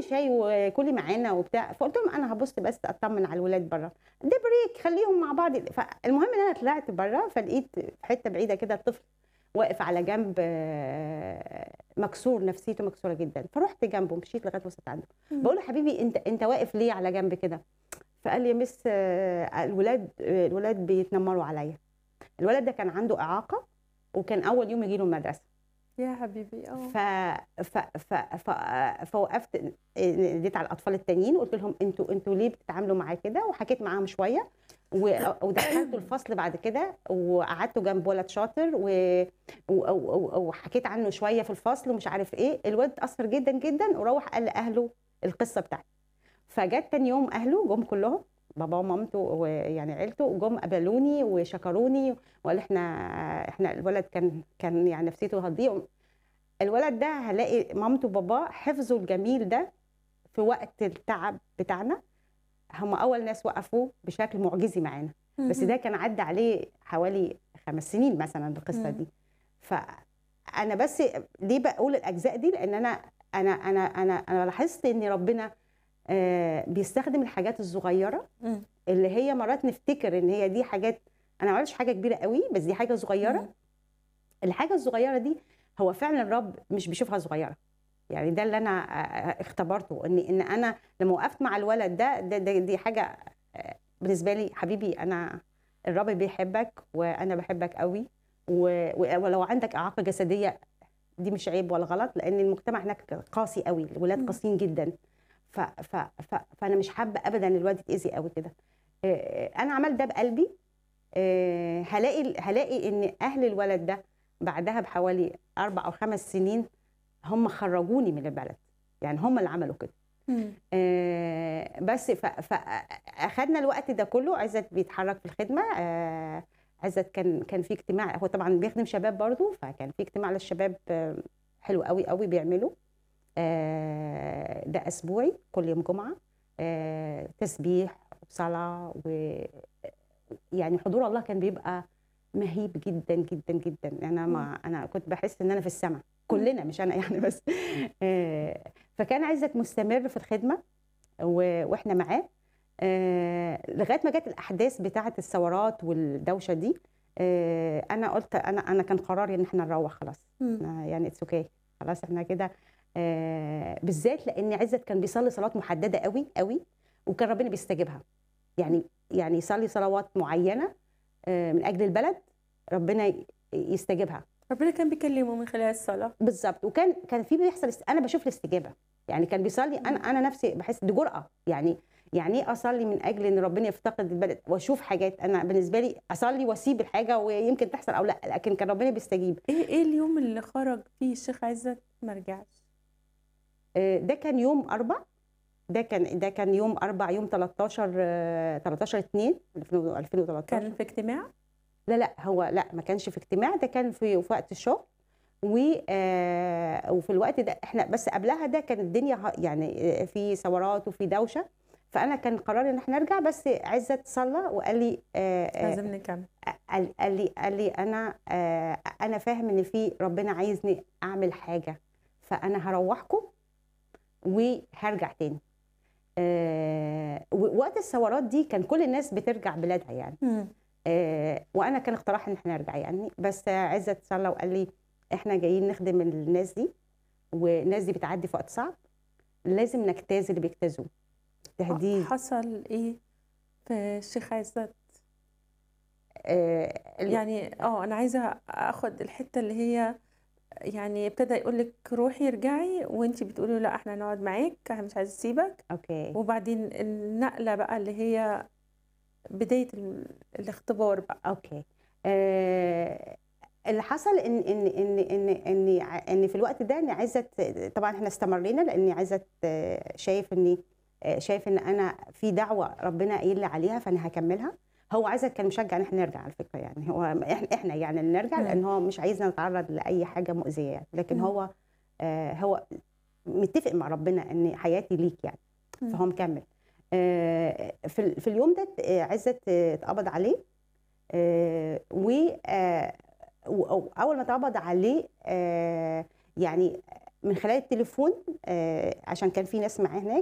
شاي وكلي معانا وبتاع فقلت لهم انا هبص بس اطمن على الولاد بره ده بريك خليهم مع بعض فالمهم ان انا طلعت بره فلقيت في حته بعيده كده الطفل واقف على جنب آه، مكسور نفسيته مكسوره جدا فرحت جنبه مشيت لغايه وصلت عنده بقول له حبيبي انت انت واقف ليه على جنب كده فقال لي يا مس آه، الولاد آه، الولاد بيتنمروا عليا الولد ده كان عنده اعاقه وكان اول يوم يجي له المدرسه يا حبيبي اه ف... ف... ف... ف... فوقفت اديت على الاطفال التانيين وقلت لهم انتوا انتوا ليه بتتعاملوا معاه كده وحكيت معاهم شويه و... ودخلته الفصل بعد كده وقعدته جنب ولد شاطر و... و... و... وحكيت عنه شويه في الفصل ومش عارف ايه الولد اتاثر جدا جدا وروح قال لاهله القصه بتاعتي فجت تاني يوم اهله جم كلهم بابا ومامته ويعني عيلته جم قبلوني وشكروني وقال احنا احنا الولد كان كان يعني نفسيته هتضيع الولد ده هلاقي مامته وباباه حفظوا الجميل ده في وقت التعب بتاعنا هم اول ناس وقفوا بشكل معجزي معانا بس ده كان عدى عليه حوالي خمس سنين مثلا القصه دي فانا بس ليه بقول الاجزاء دي لان انا انا انا انا انا لاحظت ان ربنا آه بيستخدم الحاجات الصغيره مم. اللي هي مرات نفتكر ان هي دي حاجات انا ما عملتش حاجه كبيره قوي بس دي حاجه صغيره مم. الحاجه الصغيره دي هو فعلا الرب مش بيشوفها صغيره يعني ده اللي انا آه، اختبرته ان ان انا لما وقفت مع الولد ده, ده, ده دي حاجه آه، بالنسبه لي حبيبي انا الرب بيحبك وانا بحبك قوي و- و- ولو عندك اعاقه جسديه دي مش عيب ولا غلط لان المجتمع هناك قاسي قوي الولاد مم. قاسيين جدا ف ف ف فانا مش حابه ابدا الواد يتاذي قوي كده آه، انا عملت ده بقلبي آه، هلاقي هلاقي ان اهل الولد ده بعدها بحوالي اربع او خمس سنين هم خرجوني من البلد يعني هم اللي عملوا كده مم. آه، بس فاخدنا الوقت ده كله عزت بيتحرك في الخدمه آه، عزت كان كان في اجتماع هو طبعا بيخدم شباب برضو فكان في اجتماع للشباب آه، حلو قوي قوي بيعمله آه، ده اسبوعي كل يوم جمعه آه، تسبيح وصلاه و يعني حضور الله كان بيبقى مهيب جدا جدا جدا انا ما انا كنت بحس ان انا في السماء كلنا مش انا يعني بس آه، فكان عزت مستمر في الخدمه و- واحنا معاه آه، لغايه ما جت الاحداث بتاعه الثورات والدوشه دي آه، انا قلت انا انا كان قراري ان احنا نروح خلاص مم. إحنا يعني اتس اوكي خلاص احنا كده آه، بالذات لان عزت كان بيصلي صلاه محدده قوي قوي وكان ربنا بيستجيبها يعني يعني يصلي صلوات معينه آه، من اجل البلد ربنا ي- يستجيبها ربنا كان بيكلمه من خلال الصلاة بالظبط وكان كان في بيحصل است- انا بشوف الاستجابه يعني كان بيصلي انا انا نفسي بحس دي جرأه يعني يعني ايه اصلي من اجل ان ربنا يفتقد البلد واشوف حاجات انا بالنسبه لي اصلي واسيب الحاجه ويمكن تحصل او لا لكن كان ربنا بيستجيب ايه ايه اليوم اللي خرج فيه الشيخ عزت ما رجعش آه، ده كان يوم اربع ده كان ده كان يوم اربع يوم 13 آه، 13 2 2013 كان في اجتماع لا لا هو لا ما كانش في اجتماع ده كان في في وقت الشغل و آه، وفي الوقت ده احنا بس قبلها ده كانت الدنيا ه- يعني آه، في ثورات وفي دوشه فانا كان قراري ان احنا نرجع بس عزت صلى وقال لي آه، آه، لازم نكمل قال قال لي قال لي انا آه، انا فاهم ان في ربنا عايزني اعمل حاجه فانا هروحكم وهرجع تاني آه، ووقت الثورات دي كان كل الناس بترجع بلادها يعني مم. آه، وانا كان اقتراح ان احنا نرجع يعني بس عزت صلى وقال لي احنا جايين نخدم الناس دي والناس دي بتعدي في وقت صعب لازم نجتاز اللي بيجتازوه تهديد حصل ايه في الشيخ عزت آه، ال- يعني اه انا عايزه اخد الحته اللي هي يعني ابتدى يقول لك روحي ارجعي وانتي بتقولي له لا احنا هنقعد معاك احنا مش عايز اسيبك اوكي وبعدين النقله بقى اللي هي بدايه ال- الاختبار بقى اوكي آه، اللي حصل ان ان ان ان ان ع- ان في الوقت ده ان عزت طبعا احنا استمرينا لان عزت آه، شايف اني آه، شايف ان انا في دعوه ربنا قايل لي عليها فانا هكملها هو عزت كان مشجع ان احنا نرجع على فكره يعني هو احنا احنا يعني اللي نرجع مم. لان هو مش عايزنا نتعرض لاي حاجه مؤذيه يعني لكن مم. هو آه، هو متفق مع ربنا ان حياتي ليك يعني مم. فهو مكمل آه، في ال- في اليوم ده آه، عزت آه، اتقبض عليه آه، و آه، و- أو- اول ما اتقبض عليه آه، يعني من خلال التليفون آه، عشان كان في ناس معاه هناك